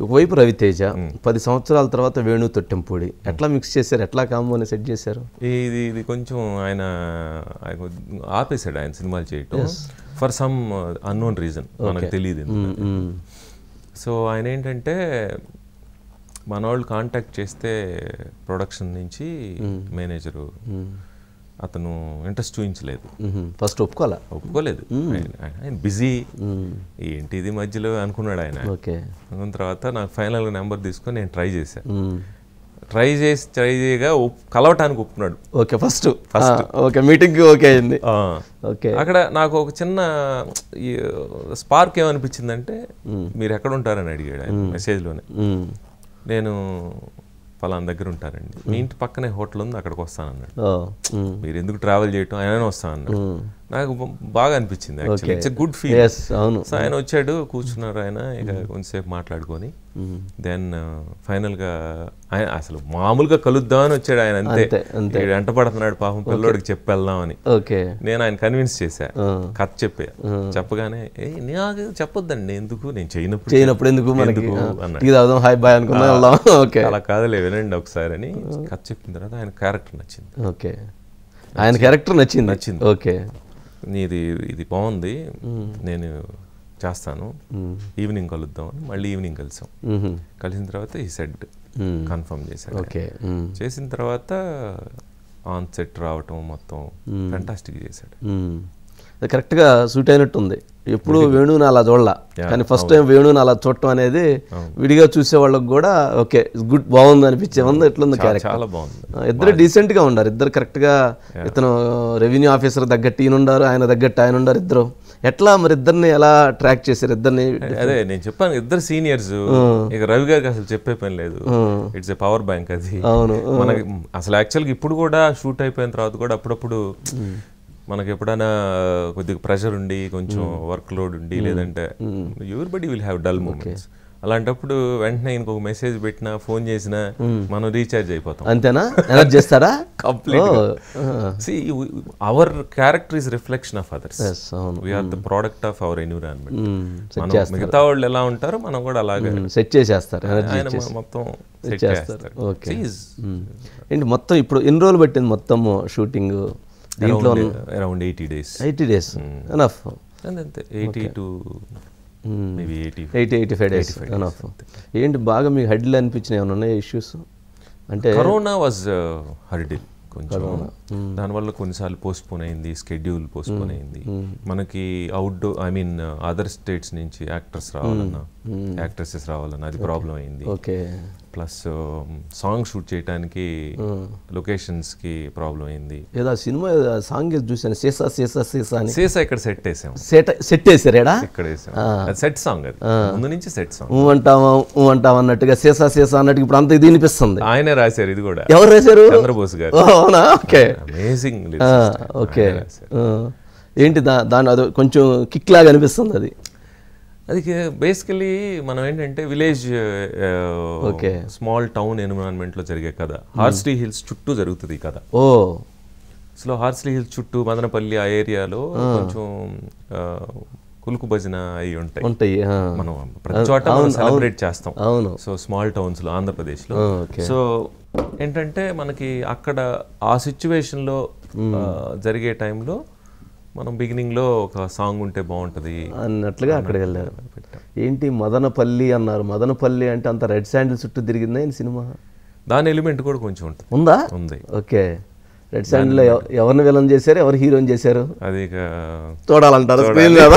ఒకవైపు రవితేజ పది సంవత్సరాల తర్వాత వేణు తొట్టెంపూడి ఎట్లా మిక్స్ చేశారు ఎట్లా కాంబోని సెట్ చేశారు ఇది ఇది కొంచెం ఆయన ఆయన కొద్ది- ఆపేశాడు ఆయన సినిమాలు చేయటం ఫర్ సమ్ అన్నోన్ రీజన్ మనకు తెలియదు మ్మ్. సో ఆయన ఏంటంటే మన వాళ్ళు కాంటాక్ట్ చేస్తే ప్రొడక్షన్ నుంచి మేనేజరు అతను ఇంట్రెస్ట్ చూపించలేదు మ్మ్. ఫస్ట్ ఒప్పుకోవాలా ఒప్పుకోలేదు ఆయన- ఆయన బిజీ ఏంటి ఇది మధ్యలో అనుకున్నాడు ఆయన ఓకే అనుకున్న తర్వాత నాకు ఫైనల్గా నెంబర్ తీసుకొని నేను ట్రై చేశాను మ్మ్. ట్రై చేసి ట్రై చేయగా ఒప్- కలవటానికి ఒప్పుకున్నాడు ఓకే ఫస్ట్ ఓకే మీటింగ్కి ఓకే అయింది ఆ. ఓకే అక్కడ నాకు ఒక చిన్న స్పార్క్ ఏమనిపించిందంటే మీరు ఎక్కడ ఉంటారని అడిగాడు ఆయన మెసేజ్లోనే మ్మ్. నేను ఫలానా దగ్గర ఉంటానండి మీ ఇంటి పక్కనే హోటల్ ఉంది అక్కడికి వస్తానన్నాడు ఓ మ్మ్. మీరు ఎందుకు ట్రావెల్ చేయటం ఆయన వస్తానన్నాడు నాకు బ- బాగా అనిపించింది actually it's good feel yes అవును సో ఆయన వచ్చాడు కూర్చున్నారు ఆయన ఇక కొంతసేపు మాట్లాడుకొని దెన్ ఫైనల్గా ఆయన అసలు మామూలుగా కలుద్దామని వచ్చాడు ఆయన అంతే అంతే, అంతే. ఈడు వెంట పడుతున్నాడు పాపం పిల్లోడికి చెప్పి వెళ్దామని ఓకే నేను ఆయన కన్విన్స్ చేశా ఆ. కథ చెప్పా చెప్పగానే ఏ నాకు చెప్పొద్దండి ఎందుకు నేను చేయనప్పుడు చేయనప్పుడు ఎందుకు మనకి ఎందుకు ఆ, అన్నాడు టీ తాగుదాం హాయ్ బాయ్ అనుకుందాం వెళ్దాం ఓకే అలా కాదులే వినండి ఒకసారి అని కథ చెప్పిన తర్వాత ఆయన క్యారెక్టర్ నచ్చింది ఓకే ఆయన క్యారెక్టర్ నచ్చింది నచ్చింది. ఓకే నీది ఇది బాగుంది నేను చేస్తాను ఈవినింగ్ కలుద్దాం అని మళ్ళీ ఈవినింగ్ కలిసాం మ్మ్. కలిసిన తర్వాత ఈ సెట్ మ్మ్. కన్ఫర్మ్ చేశాడు ఓకే మ్మ్. చేసిన తర్వాత ఆన్ సెట్ రావటం మొత్తం ఫెంటాస్టిక్ చేశాడు మ్మ్. అది కరెక్ట్గా సూట్ అయినట్టుంది ఎప్పుడు వేణుని అలా చూడలా కానీ ఫస్ట్ టైం వేణుని అలా చూడటం అనేది విడిగా చూసే వాళ్ళకి కూడా ఓకే గుడ్ బాగుంది అనిపించే ఉంది ఎట్లుంది క్యారెక్టర్ చాలా బాగుంది ఇద్దరు డీసెంట్ గా ఉన్నారు ఇద్దరు కరెక్ట్ గా ఇతను రెవెన్యూ ఆఫీసర్ తగ్గట్టు ఈయన ఉండారు ఆయన తగ్గట్టు ఆయన ఉండారు ఇద్దరు ఎట్లా మరి ఇద్దరిని ఎలా ట్రాక్ చేశారు ఇద్దరిని అదే నేను చెప్పాను ఇద్దరు సీనియర్స్ ఇక రవి గారికి అసలు చెప్పే పని లేదు ఇట్స్ ఎ పవర్ బ్యాంక్ అది అవును మనకి అసలు యాక్చువల్గా ఇప్పుడు కూడా షూట్ అయిపోయిన తర్వాత కూడా అప్పుడప్పుడు మనకి ఎప్పుడైనా కొద్దిగా ప్రెషర్ ఉండి కొంచెం వర్క్ లోడ్ ఉండి లేదంటే యువర్ బడి విల్ హ్యావ్ డల్ మూమెంట్స్ అలాంటప్పుడు వెంటనే ఇంకొక మెసేజ్ పెట్టినా ఫోన్ చేసినా మనం రీఛార్జ్ అయిపోతాం అంతేనా ఎనర్జీ చేస్తారా complete Oh, see our character is reflection of others Yes, అవును we're the product of our environment మ్మ్. మనం మిగతా వాళ్ళు ఎలా ఉంటారో మనం కూడా అలాగే సెట్ చేసేస్తారు ఎనర్జీ ఆయన మొ- మొత్తం సెట్ చేస్తారు. చేస్తాడు Okay. See, is ఏంటి మొత్తం ఇప్పుడు ఎన్ని రోజులు పట్టింది మొత్తం షూటింగ్ దీంట్లో around around eighty days eighty days enough అంతే eighty to maybe eighty eighty eighty five days enough ఏంటి బాగా మీకు హెడ్లు అనిపించినాయి ఏమైనా ఉన్నాయి ఇష్యూస్ అంటే కరోనా వాజ్ హర్డిల్ కొంచెం దానివల్ల కొన్నిసార్లు పోస్ట్ పోన్ అయింది స్కెడ్యూల్ పోస్ట్ పోన్ అయింది మనకి outdoor I mean other states నుంచి యాక్టర్స్ రావాలన్నా యాక్ట్రెసెస్ రావాలన్నా అది ప్రాబ్లం అయింది ఓకే ప్లస్ సాంగ్ షూట్ చేయడానికి లొకేషన్స్ కి ప్రాబ్లం అయింది ఏదో ఆ సినిమా సాంగ్ చూసాను సీసా సీసా సీసా అని సేసా ఇక్కడ సెట్ వేసాం సెట్ సెట్ వేసారు ఏడా ఇక్కడ వేసాం అది సెట్ సాంగ్ అది ముందు నుంచి సెట్ సాంగ్ ఊ అంటావా ఊ అంటావా అన్నట్టుగా సీసా సీసా అన్నట్టుగా ఇప్పుడు అంత ఇది వినిపిస్తుంది ఆయనే రాశారు ఇది కూడా ఎవరు రాశారు చంద్రబోస్ గారు ఓ, అవునా ఓకే అమేజింగ్ ఓకే ఆ. ఏంటి దా దాని అది కొంచెం కిక్ లాగా అనిపిస్తుంది అది అది బేసికలీ మనం ఏంటంటే village Okay. Small town environment లో జరిగే కథ హార్స్లీ హిల్స్ చుట్టూ జరుగుతుంది ఈ కథ ఓ అసలు హార్స్లీ హిల్స్ చుట్టూ మదనపల్లి ఆ ఏరియాలో కొంచెం ఆ, కులుకు భజన అయి ఉంటాయి ఉంటాయి ఆ. మనం ప్రతి చోట మనం సెలబ్రేట్ చేస్తాం అవును సో స్మాల్ టౌన్స్ లో ఆంధ్రప్రదేశ్ లో ఓకే సో ఏంటంటే మనకి అక్కడ ఆ సిచ్యువేషన్ లో ఆ, జరిగే టైంలో మనం బిగినింగ్ లో ఒక సాంగ్ ఉంటే బాగుంటది అన్నట్లుగా అక్కడికి వెళ్ళారు ఏంటి మదనపల్లి అన్నారు మదనపల్లి అంటే అంత రెడ్ శాండిల్ చుట్టూ తిరిగిందా ఈ సినిమా దాని ఎలిమెంట్ కూడా కొంచెం ఉంటుంది ఉందా ఉంది ఓకే రెడ్ శాండిల్ ఎవరిని విలన్ చేశారు ఎవరు హీరోని చేశారు అది ఇక చూడాలంటారు స్క్రీన్ మీద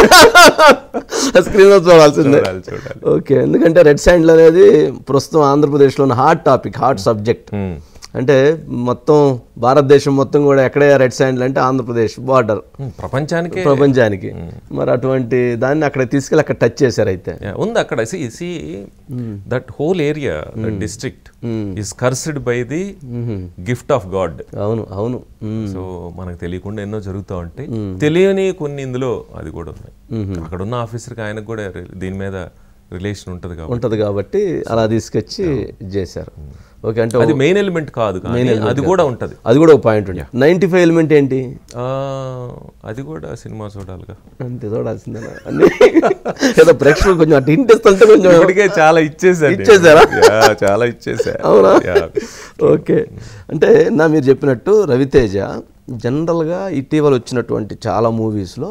స్క్రీన్ లో చూడాల్సిందే చూడాలి చూడాలి ఓకే ఎందుకంటే రెడ్ శాండిల్ అనేది ప్రస్తుతం ఆంధ్రప్రదేశ్లో ఉన్న hot topic hot subject Hmm. అంటే మొత్తం భారతదేశం మొత్తం కూడా ఎక్కడే రెడ్ శాండిల్ అంటే ఆంధ్రప్రదేశ్ బార్డర్ Hmm, ప్రపంచానికే ప్రపంచానికి మరి అటువంటి దాన్ని అక్కడ తీసుకెళ్ళి అక్కడ టచ్ చేశారు అయితే Yeah, ఉంది అక్కడ see see that whole area that district is cursed by the gift of God అవును అవును మ్మ్. సో మనకు తెలియకుండా ఎన్నో జరుగుతూ ఉంటాయి తెలియని కొన్ని ఇందులో అది కూడా ఉన్నాయి అక్కడ ఉన్న ఆఫీసర్కి ఆయనకు కూడా రి- దీని మీద రిలేషన్ ఉంటుంది కాబట్టి ఉంటుంది కాబట్టి అలా తీసుకొచ్చి చేశారు ఓకే అంటే అది మెయిన్ ఎలిమెంట్ కాదు కానీ అది కూడా ఉంటది అది కూడా ఒక పాయింట్ ఉంది నైంటీ ఫైవ్ ఎలిమెంట్ ఏంటి ఆ, అది కూడా సినిమా చూడాలిగా అంతే చూడాల్సిందే అన్ని ఏదో ప్రేక్షకులు కొంచెం అటు ఇంటిస్తుంటే కొంచెం ఇప్పటికే చాలా ఇచ్చేసారు ఇచ్చేసారా? చాలా ఇచ్చేసా అవునా Yeah. ఓకే అంటే నా మీరు చెప్పినట్టు రవితేజ జనరల్గా ఇటీవల వచ్చినటువంటి చాలా మూవీస్లో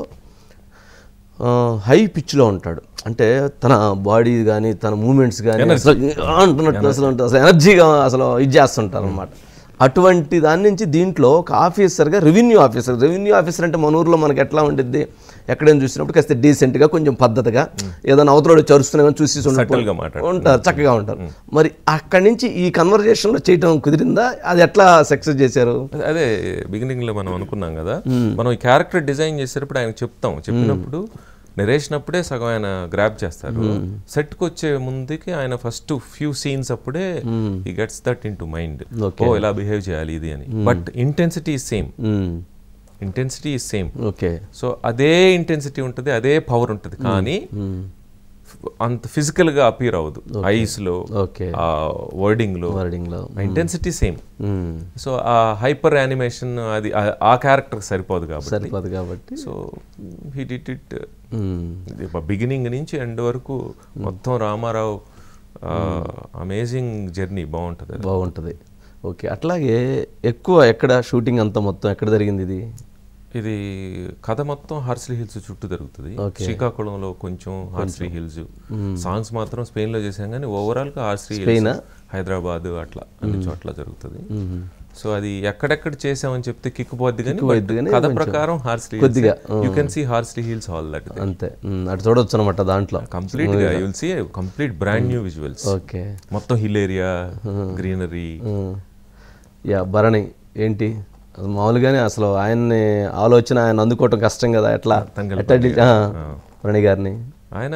హై పిచ్లో ఉంటాడు అంటే తన బాడీ కానీ తన మూమెంట్స్ కానీ అసలు అంటున్నట్టు అసలు ఉంటుంది అసలు ఎనర్జీగా అసలు ఇది చేస్తుంటారు అనమాట అటువంటి దాని నుంచి దీంట్లో ఒక ఆఫీసర్గా రెవెన్యూ ఆఫీసర్ రెవెన్యూ ఆఫీసర్ అంటే మన ఊర్లో మనకి ఎట్లా ఉండిద్ది ఎక్కడైనా చూసినప్పుడు కాస్త డీసెంట్గా కొంచెం పద్ధతిగా ఏదైనా అవతల చరుస్తున్నా కానీ చూసి Subtle గా మాట్లాడు. ఉంటారు చక్కగా ఉంటారు మరి అక్కడి నుంచి ఈ కన్వర్జేషన్లో చేయటం కుదిరిందా అది ఎట్లా సక్సెస్ చేశారు అదే- అదే బిగినింగ్ లో మనం అనుకున్నాం కదా మనం ఈ క్యారెక్టర్ డిజైన్ చేసేటప్పుడు ఆయన చెప్తాం చెప్పినప్పుడు నెరేషన్ అప్పుడే సగం ఆయన గ్రాప్ చేస్తారు సెట్ కి వచ్చే ముందుకి ఆయన ఫస్ట్ ఫ్యూ సీన్స్ అప్పుడే ఈ gets that into mind ఓ ఇలా బిహేవ్ చేయాలి ఇది అని బట్ ఇంటెన్సిటీ సేమ్ మ్మ్. ఇంటెన్సిటీ సేమ్ ఓకే సో అదే ఇంటెన్సిటీ ఉంటుంది అదే పవర్ ఉంటుంది కానీ అంత ఫిజికల్ గా అపీర్ అవ్వదు ఐస్ లో ఓకే ఆ వర్డింగ్ లో వర్డింగ్లో ఇంటెన్సిటీ సేమ్ సో ఆ హైపర్ యానిమేషన్ అది ఆ- ఆ క్యారెక్టర్ సరిపోదు కాబట్టి సరిపోదు కాబట్టి సో హీ డిట్ ఇట్ మ్మ్. బిగినింగ్ నుంచి ఎండ్ వరకు మొత్తం రామారావు అమేజింగ్ జర్నీ బాగుంటుంది బాగుంటుంది ఓకే అట్లాగే ఎక్కువ ఎక్కడ షూటింగ్ అంతా మొత్తం ఎక్కడ జరిగింది ఇది ఇది కథ మొత్తం హార్స్లీ హిల్స్ చుట్టూ జరుగుతుంది శ్రీకాకుళంలో కొంచెం హార్స్లీ హిల్స్ సాంగ్స్ మాత్రం స్పెయిన్ లో చేసాం కానీ ఓవరాల్ గా హార్స్లీ హిల్స్ హైదరాబాద్ అట్లా అన్ని చోట్ల జరుగుతుంది సో అది ఎక్కడెక్కడ చేసామని చెప్తే కిక్ పోద్ది కానీ పోద్ది కానీ కథ ప్రకారం హార్స్లీ కొద్దిగా, you can see Horsley hills all that అంతే మ్మ్. అటు చూడొచ్చు అనమాట దాంట్లో కంప్లీట్ గా you'll see complete brand new visuals okay మొత్తం హిల్ ఏరియా గ్రీనరీ మ్మ్. యా భరణి ఏంటి అసలు మామూలుగానే అసలు ఆయన్ని ఆలోచన ఆయన అందుకోవటం కష్టం కదా ఎట్లా ఎట్లా డీ- ఆ, భరణి గారిని ఆయన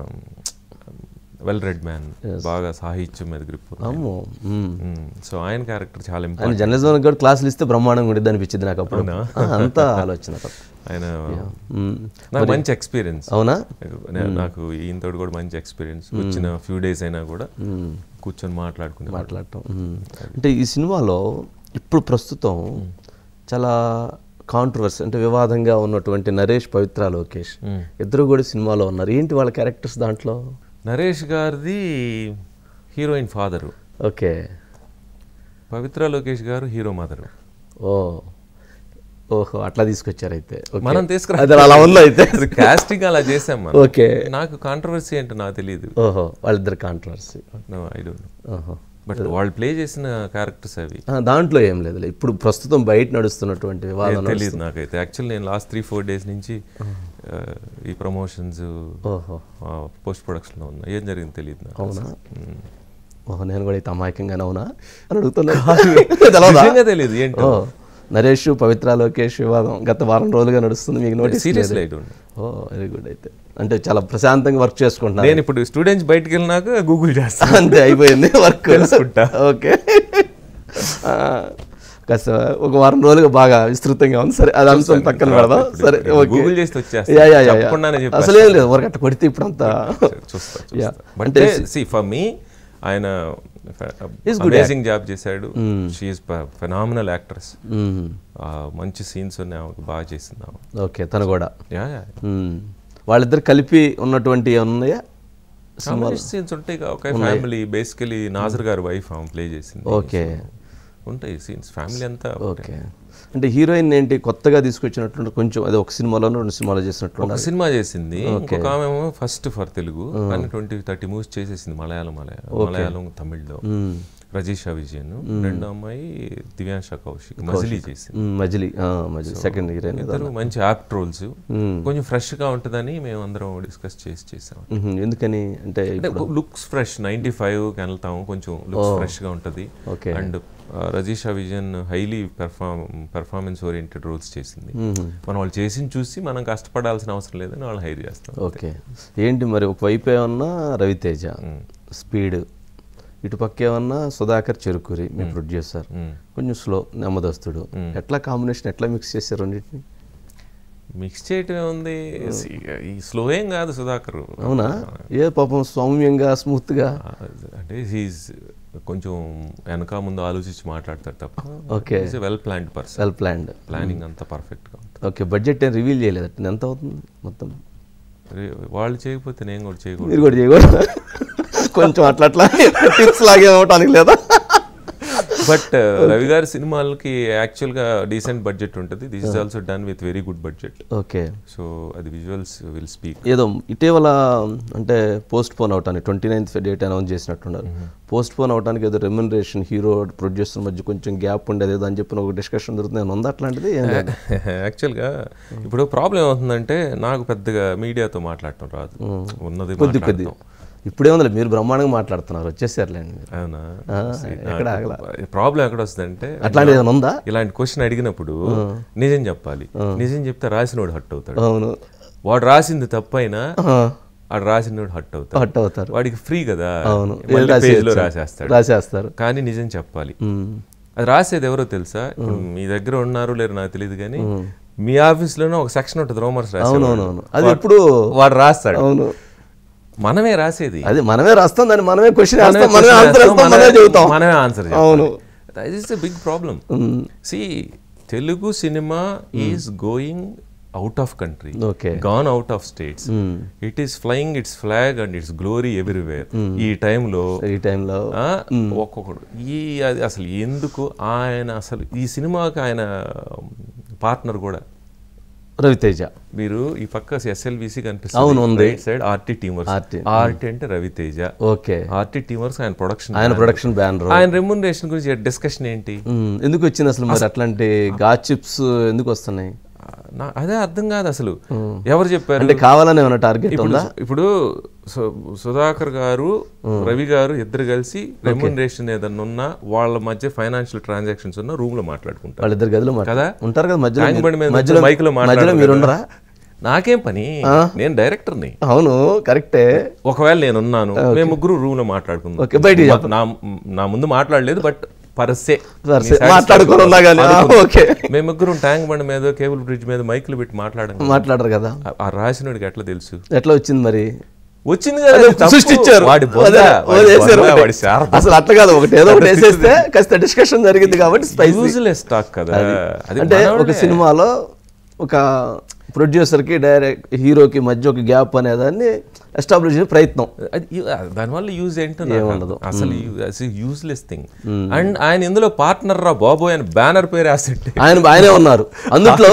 వెల్ రెడ్ మ్యాన్ బాగా సాహిత్యం మీద గ్రిప్ అమ్మో మ్మ్. సో ఆయన క్యారెక్టర్ చాలా ఆయన ఇంపార్టెంట్ జర్నలిజం కూడా క్లాసులు ఇస్తే బ్రహ్మాండంగా ఉండేది అనిపించింది నాకు అప్పుడు ఆ, అంతా ఆలోచన ఆయన మ్మ్. నాకు మంచి ఎక్స్పీరియన్స్ అవునా నాకు ఈయనతో కూడా మంచి ఎక్స్పీరియన్స్ వచ్చిన ఫ్యూ డేస్ అయినా కూడా కూర్చొని మాట్లాడుకునే మాట్లాడటం మ్మ్. అంటే ఈ సినిమాలో ఇప్పుడు ప్రస్తుతం చాలా కాంట్రవర్సీ అంటే వివాదంగా ఉన్నటువంటి నరేష్ పవిత్ర లోకేష్ ఇద్దరు కూడా సినిమాలో ఉన్నారు ఏంటి వాళ్ళ క్యారెక్టర్స్ దాంట్లో నరేష్ గారిది heroine father okay Pavitra Lokesh గారు హీరో మదర్ ఓ ఓహో అట్లా తీసుకొచ్చారు అయితే ఓకే. మనం తీసుకురా అది అలా ఉంది అయితే కాస్టింగ్ అలా చేసాం మనం ఓకే నాకు కాంట్రవర్సీ ఏంటో నాకు తెలియదు ఓహో వాళ్ళిద్దరు కాంట్రవర్సీ ఐ డోంట్ ఓహో బట్ వాళ్ళు ప్లే చేసిన క్యారెక్టర్స్ అవి ఆ, దాంట్లో ఏం లేదు ఇప్పుడు ప్రస్తుతం బయట నడుస్తున్నటువంటి వివాదం తెలియదు నాకైతే యాక్చువల్ నేను లాస్ట్ త్రీ ఫోర్ డేస్ నుంచి ఆ, ఈ ప్రమోషన్స్ ఓహో పోస్ట్ ప్రొడక్షన్ లో ఉన్నా ఏం జరిగింది తెలియదు నాకు అవునా మ్మ్. ఓహో నేను కూడా అయితే అమాయకంగానే అవునా అని అడుగుతున్నా తెలవదా? నిజంగా తెలియదు ఏంటో ఓ నరేష్ పవిత్ర లోకేష్ వివాదం గత వారం రోజులుగా నడుస్తుంది మీకు notice seriously I don't oh very good అయితే అంటే చాలా ప్రశాంతంగా వర్క్ చేసుకుంటున్నారు నేను ఇప్పుడు స్టూడెంట్స్ బయటికి వెళ్ళినాక గూగుల్ చేస్తాను అంతే అయిపోయింది వర్క్ తెలుసుకుంటా. ఓకే ఆ, కాస్త ఒక వారం రోజులుగా బాగా విస్తృతంగా ఉంది సరే అది అంశం పక్కన పెడదాం సరే ఓకే గూగుల్ చేస్తే వచ్చేస్తా. Yeah, yeah, yeah, yeah. చెప్పకుండానే చెప్పేస్తా. అసలు ఏం లేదు వరకు అట్ట కొడితే ఇప్పుడంతా చూస్తా Yeah. చూస్తా బట్ సి ఫర్ మీ ఆయన అమేజింగ్ జాబ్ చేశాడు షీఈస్ ఫెనామినల్ యాక్ట్రెస్ మ్మ్. మంచి సీన్స్ ఉన్నాయి ఆమెకు బాగా చేసింది ఆమె ఓకే తను కూడా యా యా మ్మ్. వాళ్ళిద్దరు కలిపి ఉన్నటువంటి ఏమన్నా ఉన్నాయా సీన్స్ ఉంటాయి కదా, ఒక ఫ్యామిలీ బేసికలీ నాజర్ గారి వైఫ్ ఆమె ప్లే చేసింది ఓకే ఉంటాయి సీన్స్ ఫ్యామిలీ అంతా ఓకే అంటే హీరోయిన్ ఏంటి కొత్తగా తీసుకొచ్చినట్టు కొంచెం అదే ఒక సినిమాలో రెండు సినిమాలో చేసినట్లు ఒక సినిమా చేసింది ఇంకొక ఆమె ఫస్ట్ ఫర్ తెలుగు కానీ ట్వంటీ థర్టీ మూవీస్ చేసేసింది మలయాళం మలయాళం మలయాళం తమిళ్లో రజీషా విజయన్ రెండో అమ్మాయి దివ్యాంశ కౌశిక్ మజిలీ చేసింది మ్మ్, మజిలీ ఆ, మజిలీ సెకండ్ హీరోయిన్ ఇద్దరు మంచి యాప్ రోల్స్ కొంచెం ఫ్రెష్ గా ఉంటుందని మేము అందరం డిస్కస్ చేసి చేసాం మ్మ్. ఎందుకని అంటే అంటే లుక్స్ ఫ్రెష్ నైన్టీ ఫైవ్ కి వెళ్తాము కొంచెం లుక్స్ ఫ్రెష్ గా ఉంటది okay and Rajisha Vijayan highly perform performance oriented roles చేసింది మనం వాళ్ళు చేసింది చూసి మనం కష్టపడాల్సిన అవసరం లేదని వాళ్ళు హైర్ చేస్తాం ఓకే ఏంటి మరి ఒకవైపు ఏమన్నా రవితేజ స్పీడ్ ఇటు పక్క ఏమన్నా సుధాకర్ చెరుకూరి మీ ప్రొడ్యూసర్ కొంచెం స్లో నెమ్మదస్తుడు ఎట్లా కాంబినేషన్ ఎట్లా మిక్స్ చేశారు రెండింటిని మిక్స్ చేయటం ఉంది ఈ స్లో ఏం కాదు సుధాకర్ అవునా ఏ పాపం సౌమ్యంగా స్మూత్గా అంటే హీస్ కొంచెం వెనక ముందు ఆలోచించి మాట్లాడతాడు తప్ప okay is well planned person well planned planning అంతా పర్ఫెక్ట్గా ఉంటుంది ఓకే బడ్జెట్ ఏం రివీల్ చేయలేదు ఎంత అవుతుంది మొత్తం రే- వాళ్ళు చేయకపోతే నేను కూడా చేయకూడదు మీరు కూడా చేయకూడదు కొంచెం అట్లా అట్లా టిప్స్ లాగే అవటానికి లేదా బట్ రవి గారి సినిమాలకి యాక్చువల్గా డీసెంట్ బడ్జెట్ ఉంటుంది this is also done with very good budget okay so అది విజువల్స్ విల్ స్పీక్ ఏదో ఇటీవల అంటే పోస్ట్ పోన్ అవటానికి ట్వంటీ నైన్త్ డేట్ అనౌన్స్ చేసినట్టున్నారు పోస్ట్ పోన్ అవటానికి ఏదో రెమ్యునరేషన్ హీరో ప్రొడ్యూసర్ మధ్య కొంచెం గ్యాప్ ఉండేది ఏదో అని చెప్పిన ఒక డిస్కషన్ జరుగుతుంది ఏమైనా ఉందా అట్లాంటిది ఏం లేదు యాక్చువల్గా ఇప్పుడు ప్రాబ్లం ఏమవుతుందంటే నాకు పెద్దగా మీడియాతో మాట్లాడటం రాదు ఉన్నది కొద్ది కొద్ది మాట్లాడటం. ఇప్పుడే ఉంది మీరు బ్రహ్మాండంగా మాట్లాడుతున్నారు వచ్చేసారులేండి మీరు అవునా ఆ, ఎక్కడ ఆగల ప్రాబ్లం ఎక్కడ వస్తుందంటే అట్లాంటిది ఏమైనా ఉందా ఇలాంటి క్వశ్చన్ అడిగినప్పుడు నిజం చెప్పాలి నిజం చెప్తే రాసినోడు హట్ అవుతాడు అవును వాడు రాసింది తప్పైనా వాడు రాసినోడు హట్ అవుతాడు హట్ అవుతారు వాడికి ఫ్రీ కదా అవును మళ్ళీ రాసి పేజ్లో వచ్చారు. రాసేస్తాడు రాసేస్తారు కానీ నిజం చెప్పాలి ఉమ్. అది రాసేది ఎవరో తెలుసా ఇప్పుడు మీ దగ్గర ఉన్నారు లేరు నాకు తెలియదు కానీ మీ ఆఫీస్లోనే ఒక సెక్షన్ ఉంటుంది రోమర్స్ రాసేవాడు అవునవునవును అది ఎప్పుడు వాడు రాస్తాడు అవును మనమే రాసేది అది మనమే రాస్తాం దాన్ని మనమే క్వశ్చన్ మనమే వేస్తాం మనమే question ఆన్సర్ వేస్తాం, వేస్తాం మనమే మనమే- చెబుతాం మనమే ఆన్సర్ అవును is the big problem um. See Telugu cinema is going out of country okay gone out of states it is flying its flag and its glory everywhere ఈ టైంలో ఈ టైంలో ఒక్కొక్కడు ఈ అది అసలు ఎందుకు ఆయన అసలు ఈ సినిమాకి ఆయన పార్ట్నర్ కూడా రవితేజ మీరు ఈ పక్క ఎస్ఎల్విసి అవును, కనిపిస్తుంది ఉంది. Right side RT team works RT. RT అంటే Ravi Teja okay RT team works ఆయన ప్రొడక్షన్ ఆయన ప్రొడక్షన్ బ్యానర్ ఆయన రెమ్యునరేషన్ గురించి డిస్కషన్ ఏంటి ఎందుకు వచ్చింది అసలు మరి అట్లాంటి గాచిప్స్ ఎందుకు వస్తున్నాయి నా- అదే అర్థం కాదు అసలు ఎవరు చెప్పారు అంటే కావాలని ఏమైనా టార్గెట్ ఇప్పుడు ఉందా ఇప్పుడు సు- సుధాకర్ గారు రవి గారు ఇద్దరు కలిసి రెమ్యునరేషన్ ఏదన్నా ఉన్నా వాళ్ళ మధ్య ఫైనాన్షియల్ ట్రాన్సాక్షన్స్ ఉన్న రూమ్ లో మాట్లాడుకుంటారు వాళ్ళిద్దరు గదిలో మాట్లా- కదా? ఉంటారు కదా మధ్యలో ట్యాంక్ బండి మీద మీరు- మధ్యలో మైక్ లో మధ్యలో మీరు ఉండరా నాకేం పని నేను డైరెక్టర్ని అవును కరెక్టే ఒకవేళ నేను ఉన్నాను మేము ముగ్గురు రూమ్ లో మాట్లాడుకుందాం ఓకే బయటికి మా- నా నా ముందు మాట్లాడలేదు బట్ పర్సే సరే, మాట్లాడుకొని ఉన్నా కానీ ఆ, ఓకే మేము ముగ్గురు ట్యాంక్ బండి మీద కేబుల్ బ్రిడ్జ్ మీద మైకులు పెట్టి మాట్లాడాం మాట్లాడరు కదా ఆ- ఆ రాసినోడికి ఎట్లా తెలుసు ఎట్లా వచ్చింది మరి వచ్చింది కదా అది తప్పు. సృష్టించారు వాడి బొంద, అదే, వాడి వదిలేశారు బొంద, ఒకటే. వాడి శారద. అసలు అట్లా కాదు ఒకటి ఏదో ఒకటి వేసేస్తే కాస్త డిస్కషన్ జరిగింది కాబట్టి స్పైసీ Useless talk కదా అది అంటే ఒక మనోడే. సినిమాలో ఒక ప్రొడ్యూసర్కి డైరెక్ట్ హీరోకి మధ్య ఒక గ్యాప్ అనేదాన్ని ఎస్టాబ్లిష్ చేసే ప్రయత్నం అది యు- దానివల్ల యూజ్ ఏంటో నాకు అర్థం. అసలు యూజ్లెస్ థింగ్ అండ్ ఆయన ఇందులో పార్ట్నర్ రా బాబోయ్ అని బ్యానర్ పేరు రాసంటే ఆయన ఆయనే ఉన్నారు అందుట్లో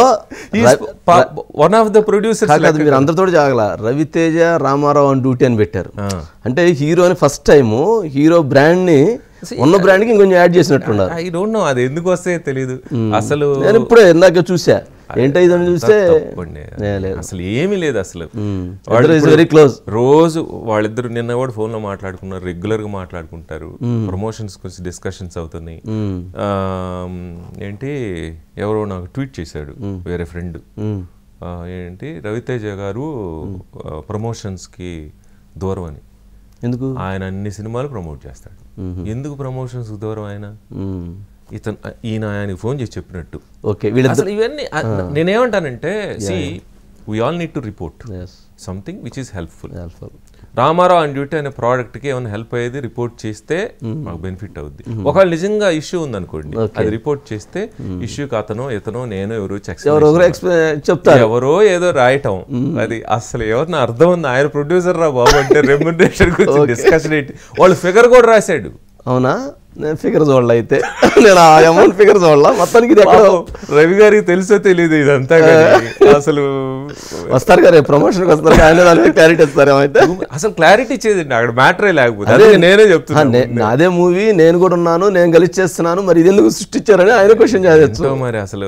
వన్ ఆఫ్ ద ప్రొడ్యూసర్స్ కాదు మీరు అందరితో జాగల రవితేజ రామారావు అని డ్యూటీ అని పెట్టారు అంటే హీరోని ఫస్ట్ టైము హీరో బ్రాండ్ ని ఉన్న బ్రాండ్ కి ఇంకొంచెం యాడ్ చేసినట్టున్నారు ఐ డోంట్ నో అది ఎందుకు వస్తే తెలియదు అసలు నేను ఇప్పుడే ఇందాక చూసా ఏంటో ఇదని చూస్తే తప్పండి. నే, లేదు అసలు ఏమీ లేదు అసలు ఇద్దరు is very close. రోజు వాళ్ళిద్దరు నిన్న కూడా ఫోన్ లో మాట్లాడుకున్నారు రెగ్యులర్ గా మాట్లాడుకుంటారు ప్రమోషన్స్ గురించి డిస్కషన్స్ అవుతున్నాయి ఆమ్, ఏంటి ఎవరో నాకు ట్వీట్ చేశాడు వేరే ఫ్రెండ్ ఏంటి రవితేజ గారు ప్రమోషన్స్ కి దూరం అని ఎందుకు ఆయన అన్ని సినిమాలు ప్రమోట్ చేస్తాడు ఎందుకు ప్రమోషన్స్ దూరం ఆయన మ్మ్. ఇతను ఈయన ఆయనకి ఫోన్ చేసి చెప్పినట్టు ఓకే వీళ్ళిద్దరు అసలు ఇవన్నీ ఆ, నేనేమంటానంటే see we all need to report yes something which is helpful helpful Ramarao and duty అనే ప్రోడక్ట్ కి ఏమైనా హెల్ప్ అయ్యేది రిపోర్ట్ చేస్తే మాకు బెనిఫిట్ అవుద్ది ఒకవేళ నిజంగా ఇష్యూ ఉందనుకోండి అది రిపోర్ట్ చేస్తే ఇష్యూకి అతనో ఇతనో నేను ఎవరు చెక్స్ ఎవరు ఒకరు ఎక్స్ప్లెయిన్ చెప్తారు ఎవరో ఏదో రాయటం అది అసలు ఎవరిని అర్థం ఉంది ఆయన ప్రొడ్యూసర్ రా బాబు అంటే రెమ్యునరేషన్ గురించి డిస్కషన్ ఏంటి వాళ్ళు ఫిగర్ కూడా రాశాడు అవునా నేను ఫిగర్ చూడాలి అయితే నేను ఆ అమౌంట్ ఫిగర్ చూడాల మొత్తానికి ఇది ఎక్కడ పాపం రవి గారికి తెలుసో తెలియదు ఇదంతా కానీ అసలు వస్తారు కదా ప్రమోషన్కి వస్తారు ఆయన దానికి క్లారిటీ ఇస్తారు ఏమైతే అసలు క్లారిటీ ఇచ్చేదండి అక్కడ మ్యాటరే లేకపోతే అదే నేనే ఆ, చెప్తున్నాను నే- నాదే మూవీ నేను కూడా ఉన్నాను నేను కలిసి చేస్తున్నాను మరి ఇది ఎందుకు సృష్టించారని ఆయన క్వశ్చన్ చేయొచ్చు ఎంతో మరి అసలు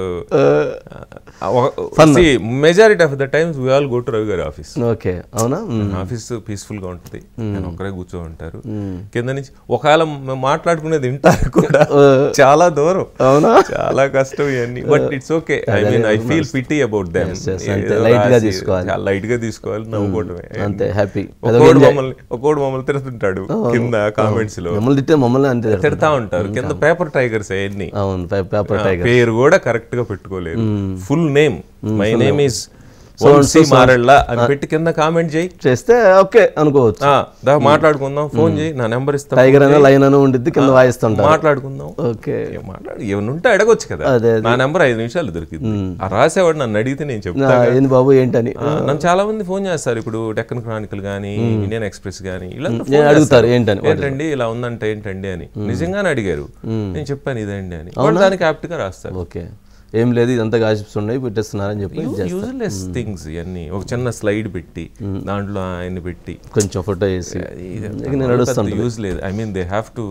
majority of the times we all go to Ravi గారి ఆఫీస్ ఓకే అవునా మ్మ్. ఆఫీస్ పీస్ఫుల్ గా ఉంటుంది నేను ఒక్కరే కూర్చో ఉంటారు కింద నుంచి ఒకవేళ మేము మాట్లాడుకునేది వింటారు కూడా చాలా దూరం అవునా చాలా కష్టం ఇవన్నీ but it's okay I mean I feel pity about them yes, అంతే, light గా తీసుకోవాలి. లైట్ గా తీసుకోవాలి నవ్వుకోవడమే అంతే హ్యాపీ ఒక్కోడు మమ్మల్ని ఒక్కోడు మమ్మల్ని తిడుతుంటాడు కింద కామెంట్స్ లో మమ్మల్ని తిట్టే మమ్మల్ని అంతే తిడతారు. తిడతా ఉంటారు కింద పేపర్ టైగర్స్ అవన్నీ అవును పే- పేపర్ టైగర్ పేరు కూడా కరెక్ట్ గా పెట్టుకోలేదు full name my name is Vamshi Maralla అని పెట్టి కింద కామెంట్ చేయి చేస్తే ఓకే అనుకోవచ్చు ఆ, దా మాట్లాడుకుందాం ఫోన్ చేయి నా నెంబర్ ఇస్తా టైగర్ అనే లైన్ అని ఉండిద్ది కింద వాయిస్తుంటారు మాట్లాడుకుందాం ఓకే ఏం మాట్లాడు ఏమైనా ఉంటే అడగొచ్చు కదా అదే, నా నెంబర్ ఐదు నిమిషాలు దొరికింది ఆ రాసేవాడు నన్ను అడిగితే నేను చెప్తా ఆ, ఏంది బాబు ఏంటని ఆ, నన్ను చాలా మంది ఫోన్ చేస్తారు ఇప్పుడు డెక్కన్ క్రానికల్ కానీ ఇండియన్ ఎక్స్ప్రెస్ కానీ ఇలా నేను అడుగుతారు ఏంటని ఏంటండి ఇలా ఉందంటే ఏంటండి అని నిజంగానే అడిగారు నేను చెప్పాను ఇదండి అని వాళ్ళు దానికి యాప్ట్ గా రాస్తారు ఓకే ఏం లేదు ఇదంతా గాసిప్స్ ఉన్నాయి పెట్టేస్తున్నారని చెప్పి యూజ్లెస్ థింగ్స్ ఇవన్నీ ఒక చిన్న స్లైడ్ పెట్టి దాంట్లో ఆయన్ని పెట్టి కొంచెం ఫోటో వేసి ఇక నేను నడుస్తాను యూజ్ లేదు I mean they have to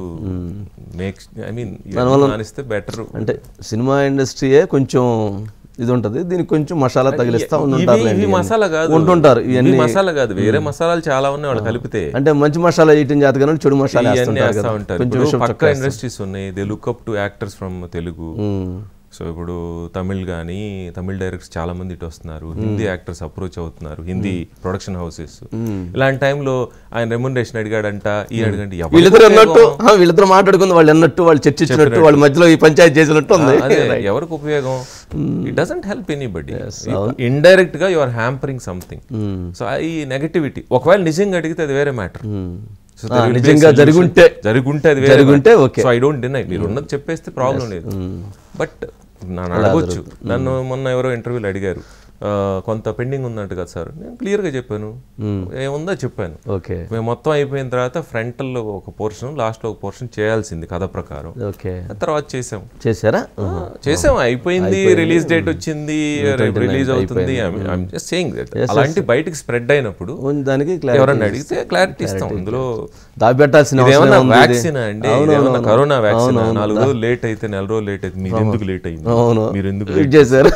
make I mean మానిస్తే బెటర్ అంటే సినిమా ఇండస్ట్రీయే కొంచెం ఇది ఉంటది దీనికి కొంచెం మసాలా తగిలిస్తా ఉంటుంటారు ఇవి ఇవి మసాలా కాదు ఉంటుంటారు ఇవి ఇవన్నీ మసాలా కాదు వేరే మసాలాలు చాలా ఉన్నాయి వాళ్ళు కలిపితే అంటే మంచి మసాలా వేయటం చేత కానీ చెడు మసాలా ఇవన్నీ వేస్తుంటారు వేస్తా కదా ఉంటారు కొంచెం ఇప్పుడు విషయం పక్క ఇండస్ట్రీస్ ఉన్నాయి they look up to actors from Telugu um. So ఇప్పుడు తమిళ్ కానీ తమిళ్ డైరెక్టర్స్ చాలా మంది ఇటు వస్తున్నారు హిందీ యాక్టర్స్ అప్రోచ్ అవుతున్నారు హిందీ ప్రొడక్షన్ హౌసెస్ ఇలాంటి టైంలో ఆయన రెమ్యునరేషన్ అడిగాడంట ఈ అడిగంటే ఎవరికి వీళ్ళిద్దరు ఉపయోగం? అన్నట్టు ఆ, వీళ్ళిద్దరు మాట్లాడుకుంది వాళ్ళు అన్నట్టు వాళ్ళు చర్చించినట్టు వాళ్ళ మధ్యలో ఈ పంచాయతీ చేసినట్టు ఉంది అదే ఎవరికి ఉపయోగం it doesn't help anybody indirect గా you are hampering something so ఈ నెగటివిటీ ఒకవేళ నిజంగా అడిగితే అది వేరే మ్యాటర్ సో ఆ, నిజంగా జరుగుంటే జరుగుంటే అది జరుగుంటే okay. So I don't deny మీరు ఉన్నది చెప్పేస్తే ప్రాబ్లం లేదు బట్ నన్ను అడగొచ్చు నన్ను మొన్న ఎవరో ఇంటర్వ్యూలు అడిగారు ఆ, కొంత పెండింగ్ ఉన్నట్టు కదా సార్ నేను క్లియర్ గా చెప్పాను ఏముందో చెప్పాను ఓకే మేము మొత్తం అయిపోయిన తర్వాత ఫ్రంటల్ లో ఒక పోర్షన్ లాస్ట్ లో ఒక పోర్షన్ చేయాల్సింది కథ ప్రకారం ఓకే తర్వాత చేసాం చేశారా చేసాం అయిపోయింది రిలీజ్ డేట్ వచ్చింది రిలీజ్ అవుతుంది జస్ట్ సేయింగ్ అలాంటి బయటికి స్ప్రెడ్ అయినప్పుడు ఉంది దానికి క్లారిటీ ఎవరన్నా అడిగితే క్లారిటీ ఇస్తాం ఇందులో దాచిపెట్టాల్సిన అవసరం ఇదేమన్నా ఏముంది ఇది? వ్యాక్సిన్ అండి ఇదేమన్నా కరోనా వ్యాక్సిన్ నాలుగు రోజులు లేట్ అయితే నెల రోజులు లేట్ అయితే మీరు ఎందుకు లేట్ అయింది అవును మీరు ఎందుకు ఇది చేశారు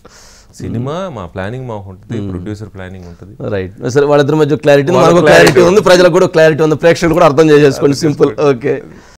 సినిమా మా ప్లానింగ్ మాకు ఉంటుంది ప్రొడ్యూసర్ ప్లానింగ్ ఉంటుంది రైట్ సరే వాళ్ళిద్దరి మధ్య క్లారిటీ వాళ్ళ మనకు క్లారిటీ ఉంది ప్రజలకు కూడా క్లారిటీ ఉంది ప్రేక్షకులు కూడా అర్థం చేసేసుకోండి సింపుల్ ఓకే